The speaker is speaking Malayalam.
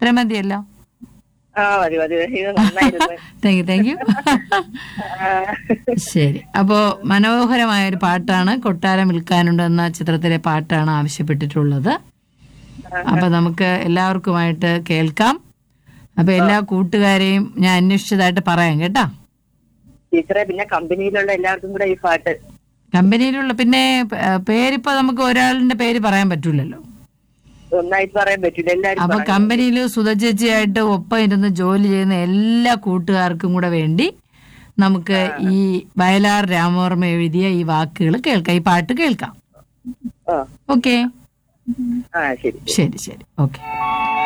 ഇത്ര മതിയല്ലോ ആ മതി മതി ഇത് നന്നായിരുന്നു താങ്ക് യു താങ്ക് യു ആ, ശരി അപ്പോ മനോഹരമായ ഒരു പാട്ടാണ് കൊട്ടാരം വിൽക്കാനുണ്ട് എന്ന ചിത്രത്തിലെ പാട്ടാണ് ആവശ്യപ്പെട്ടിട്ടുള്ളത് അപ്പൊ നമുക്ക് എല്ലാവർക്കുമായിട്ട് കേൾക്കാം അപ്പൊ എല്ലാ കൂട്ടുകാരെയും ഞാൻ അന്വേഷിച്ചതായിട്ട് പറയാം കേട്ടാ ടീച്ചറെ പിന്നെ കമ്പനിയിലുള്ള എല്ലാവർക്കും കൂടെ ഈ പാട്ട് കമ്പനിയിലുള്ള പിന്നെ പ- പേരിപ്പോ നമുക്ക് ഒരാളിന്റെ പേര് പറയാൻ പറ്റൂലല്ലോ ഒന്നായിട്ട് പറയാൻ പറ്റില്ല എല്ലാരും അപ്പൊ കമ്പനിയിൽ സുധചേച്ചിയായിട്ട് ഒപ്പം ഇരുന്ന് ജോലി ചെയ്യുന്ന എല്ലാ കൂട്ടുകാർക്കും കൂടെ വേണ്ടി നമുക്ക് ഈ വയലാർ രാമവർമ്മ എഴുതിയ ഈ വാക്കുകൾ കേൾക്കാം ഈ പാട്ട് കേൾക്കാം ആ ഓക്കെ ആ ശരി ശരി ശരി ഓക്കെ